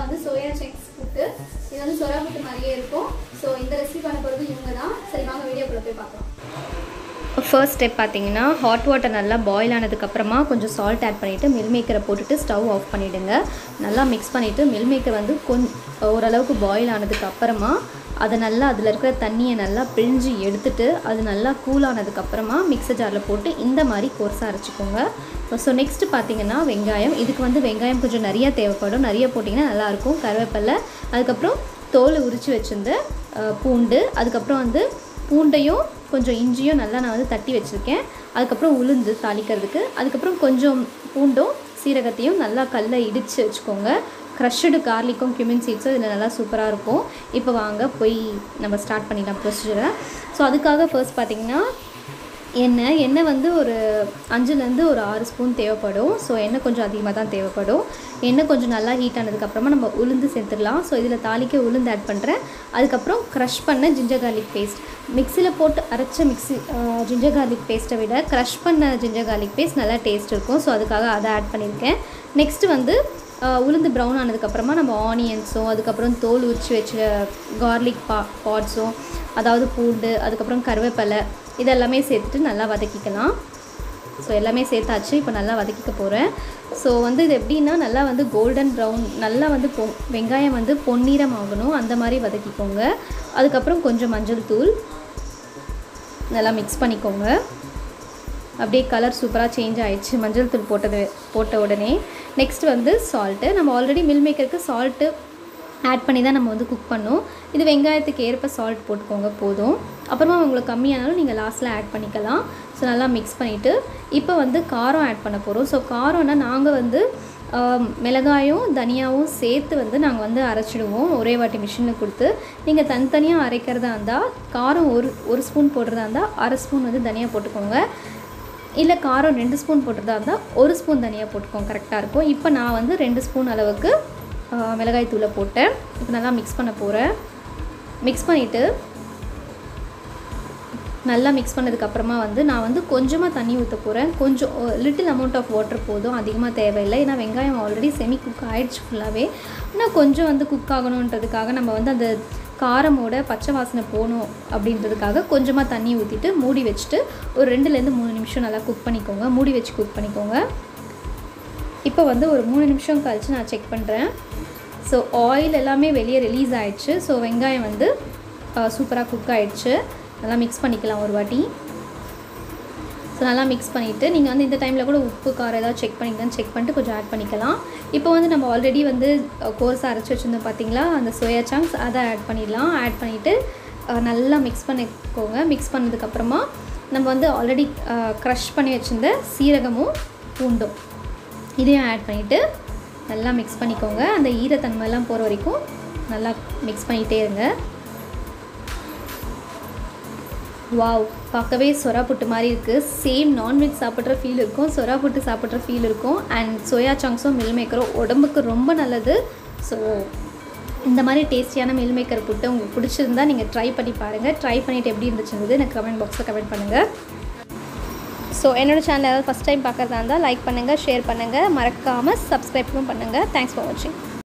வந்து soya sex புட்டு இது வந்து சொரா புட்டு மாதிரியே இருக்கும் ஸோ இந்த ரெசிபி பண்ண போகிறது இவங்க தான் சரி வாங்க வீடியோக்குள்ள போய் பார்க்கலாம் ஃபர்ஸ்ட் ஸ்டெப் பார்த்தீங்கன்னா ஹாட் வாட்டர் நல்லா பாயில் ஆனதுக்கப்புறமா கொஞ்சம் சால்ட் ஆட் பண்ணிவிட்டு மில் மேக்கரை போட்டுட்டு ஸ்டவ் ஆஃப் பண்ணிவிடுங்க நல்லா மிக்ஸ் பண்ணிவிட்டு மில் மேக்கர் வந்து கொஞ் ஓரளவுக்கு பாயில் ஆனதுக்கு அப்புறமா அதை நல்லா அதில் இருக்கிற தண்ணியை நல்லா பிழிஞ்சு எடுத்துட்டு அது நல்லா கூல் ஆனதுக்கப்புறமா மிக்சர் ஜாரில் போட்டு இந்த மாதிரி கோர்ஸாக அரைச்சிக்கோங்க ஸோ நெக்ஸ்ட்டு பார்த்தீங்கன்னா வெங்காயம் இதுக்கு வந்து வெங்காயம் கொஞ்சம் நிறைய தேவைப்படும் நிறைய போட்டிங்கன்னா நல்லாயிருக்கும் கருவேப்பிலை அதுக்கப்புறம் தோல் உரித்து வச்சிருந்த அஹ், பூண்டு அதுக்கப்புறம் வந்து பூண்டையும் கொஞ்சம் இஞ்சியும் நல்லா நான் வந்து தட்டி வச்சுருக்கேன் அதுக்கப்புறம் உளுந்து தாளிக்கிறதுக்கு அதுக்கப்புறம் கொஞ்சம் பூண்டும் சீரகத்தையும் நல்லா கல்லை இடித்து வச்சுக்கோங்க க்ரஷ்டு கார்லிக்கும் cumin சீட்ஸும் இதில் நல்லா சூப்பராக இருக்கும் இப்போ வாங்க போய் நம்ம ஸ்டார்ட் பண்ணிடலாம் ப்ரொசீஜரை ஸோ அதுக்காக ஃபர்ஸ்ட் பார்த்தீங்கன்னா எண்ணெய் எண்ணெய் வந்து ஒரு அஞ்சுலேருந்து ஒரு ஆறு ஸ்பூன் தேவைப்படும் ஸோ எண்ணெய் கொஞ்சம் அதிகமாக தான் தேவைப்படும் எண்ணெய் கொஞ்சம் நல்லா ஹீட் ஆனதுக்கப்புறமா நம்ம உளுந்து சேர்த்துடலாம் ஸோ இதில் தாளிக்க உளுந்து ஆட் பண்ணுறேன் அதுக்கப்புறம் க்ரஷ் பண்ண ஜிஞ்சர் garlic பேஸ்ட் மிக்சியில் போட்டு அரைச்ச மிக்ஸி ஜிஞ்சர் garlic பேஸ்ட்டை விட க்ரஷ் பண்ண ஜிஞ்சர் garlic பேஸ்ட் நல்லா டேஸ்ட் இருக்கும் ஸோ அதுக்காக அதை ஆட் பண்ணியிருக்கேன் நெக்ஸ்ட்டு வந்து ஆஹ் உளுந்து ப்ரௌன் ஆனதுக்கப்புறமா நம்ம ஆனியன்ஸும் அதுக்கப்புறம் தோல் உரிச்சு வச்ச கார்லிக் பா பாட்ஸும் அதாவது பூண்டு அதுக்கப்புறம் கருவேப்பிலை இதெல்லாமே சேர்த்துட்டு நல்லா வதக்கிக்கலாம் ஸோ எல்லாமே சேர்த்தாச்சு இப்போ நல்லா வதக்கிக்க போகிறேன் ஸோ வந்து இது எப்படின்னா நல்லா வந்து கோல்டன் ப்ரௌன் நல்லா வந்து பொ வெங்காயம் வந்து பொன்னிறம் ஆகணும் அந்த மாதிரி வதக்கிக்கோங்க அதுக்கப்புறம் கொஞ்சம் மஞ்சள் தூள் நல்லா மிக்ஸ் பண்ணிக்கோங்க அப்படியே கலர் சூப்பராக சேஞ்ச் ஆயிடுச்சு மஞ்சள் தூள் போட்டது போட்ட உடனே நெக்ஸ்ட் வந்து சால்ட்டு நம்ம ஆல்ரெடி மில் மேக்கருக்கு சால்ட்டு ஆட் பண்ணி தான் நம்ம வந்து குக் பண்ணோம் இது வெங்காயத்துக்கு ஏற்ப சால்ட் போட்டுக்கோங்க போதும் அப்புறமா உங்களுக்கு கம்மியானாலும் நீங்கள் லாஸ்ட்டில் ஆட் பண்ணிக்கலாம் ஸோ நல்லா மிக்ஸ் பண்ணிவிட்டு இப்போ வந்து காரம் ஆட் பண்ண போகிறோம் ஸோ காரம்னா நாங்கள் வந்து ஆம், மிளகாயும் தனியாவும் சேர்த்து வந்து நாங்கள் வந்து அரைச்சிடுவோம் ஒரே வாட்டி மிஷினில் கொடுத்து நீங்கள் தனித்தனியாக அரைக்கிறதா இருந்தால் காரம் ஒரு ஒரு ஸ்பூன் போடுறதா இருந்தால் அரை ஸ்பூன் வந்து தனியாக போட்டுக்கோங்க இல்லை காரம் ரெண்டு ஸ்பூன் போட்டுறதா இருந்தால் ஒரு ஸ்பூன் தனியாக போட்டுக்கோங்க கரெக்டாக இருக்கும் இப்போ நான் வந்து ரெண்டு ஸ்பூன் அளவுக்கு ஆ, மிளகாய் தூளை போட்டேன் இப்போ நல்லா மிக்ஸ் பண்ண போகிறேன் மிக்ஸ் பண்ணிவிட்டு நல்லா மிக்ஸ் பண்ணதுக்கப்புறமா வந்து நான் வந்து கொஞ்சமாக தண்ணி ஊற்ற போகிறேன் கொஞ்சம் லிட்டில் அமௌண்ட் ஆஃப் வாட்டர் போதும் அதிகமாக தேவையில்லை ஏன்னா வெங்காயம் ஆல்ரெடி செமி குக் ஆயிடுச்சு ஃபுல்லாகவே ஆனால் கொஞ்சம் வந்து குக் ஆகணுன்றதுக்காக நம்ம வந்து அந்த காரமோட பச்சை வாசனை போகணும் அப்படின்றதுக்காக கொஞ்சமாக தண்ணி ஊற்றிட்டு மூடி வச்சுட்டு ஒரு ரெண்டுலேருந்து மூணு நிமிஷம் நல்லா குக் பண்ணிக்கோங்க மூடி வச்சு குக் பண்ணிக்கோங்க இப்போ வந்து ஒரு மூணு நிமிஷம் கழிச்சு நான் செக் பண்ணுறேன் ஸோ ஆயில் எல்லாமே வெளியே ரிலீஸ் ஆயிடுச்சு ஸோ வெங்காயம் வந்து சூப்பராக குக் ஆயிடுச்சு நல்லா மிக்ஸ் பண்ணிக்கலாம் ஒரு வாட்டி ஸோ நல்லா மிக்ஸ் பண்ணிவிட்டு நீங்கள் வந்து இந்த டைமில் கூட உப்பு காரம் ஏதாவது செக் பண்ணிக்கலாம் செக் பண்ணிட்டு கொஞ்சம் ஆட் பண்ணிக்கலாம் இப்போ வந்து நம்ம ஆல்ரெடி வந்து கோர்ஸாக அரைச்சி வச்சுருந்தோம் பார்த்தீங்களா அந்த சோயா சாங்க்ஸ் அதை ஆட் பண்ணிடலாம் ஆட் பண்ணிவிட்டு நல்லா மிக்ஸ் பண்ணிக்கோங்க மிக்ஸ் பண்ணதுக்கப்புறமா நம்ம வந்து ஆல்ரெடி க்ரஷ் பண்ணி வச்சுருந்த சீரகமும் பூண்டும் இதையும் ஆட் பண்ணிவிட்டு நல்லா மிக்ஸ் பண்ணிக்கோங்க அந்த ஈரத்தன்மைலாம் போகிற வரைக்கும் நல்லா மிக்ஸ் பண்ணிகிட்டே இருங்க வாவ் பார்க்கவே சொரா புட்டு மாதிரி இருக்குது சேம் நான்வெஜ் சாப்பிட்ற ஃபீல் இருக்கும் சொரா புட்டு சாப்பிட்ற ஃபீல் இருக்கும் அண்ட் சோயா சாங்ஸும் மில் மேக்கரும் உடம்புக்கு ரொம்ப நல்லது ஸோ இந்த மாதிரி டேஸ்டியான மில் மேக்கர் புட்டு உங்களுக்கு பிடிச்சிருந்தா நீங்கள் ட்ரை பண்ணி பாருங்கள் ட்ரை பண்ணிவிட்டு எப்படி இருந்துச்சுன்றது எனக்கு கமெண்ட் பாக்ஸில் கமெண்ட் பண்ணுங்கள் ஸோ என்னோட சேனல் ஏதாவது ஃபஸ்ட் டைம் பார்க்குறதா இருந்தால் லைக் பண்ணுங்கள் ஷேர் பண்ணுங்கள் மறக்காமல் சப்ஸ்கிரைப்பும் பண்ணுங்கள் தேங்க்ஸ் ஃபார் வாட்சிங்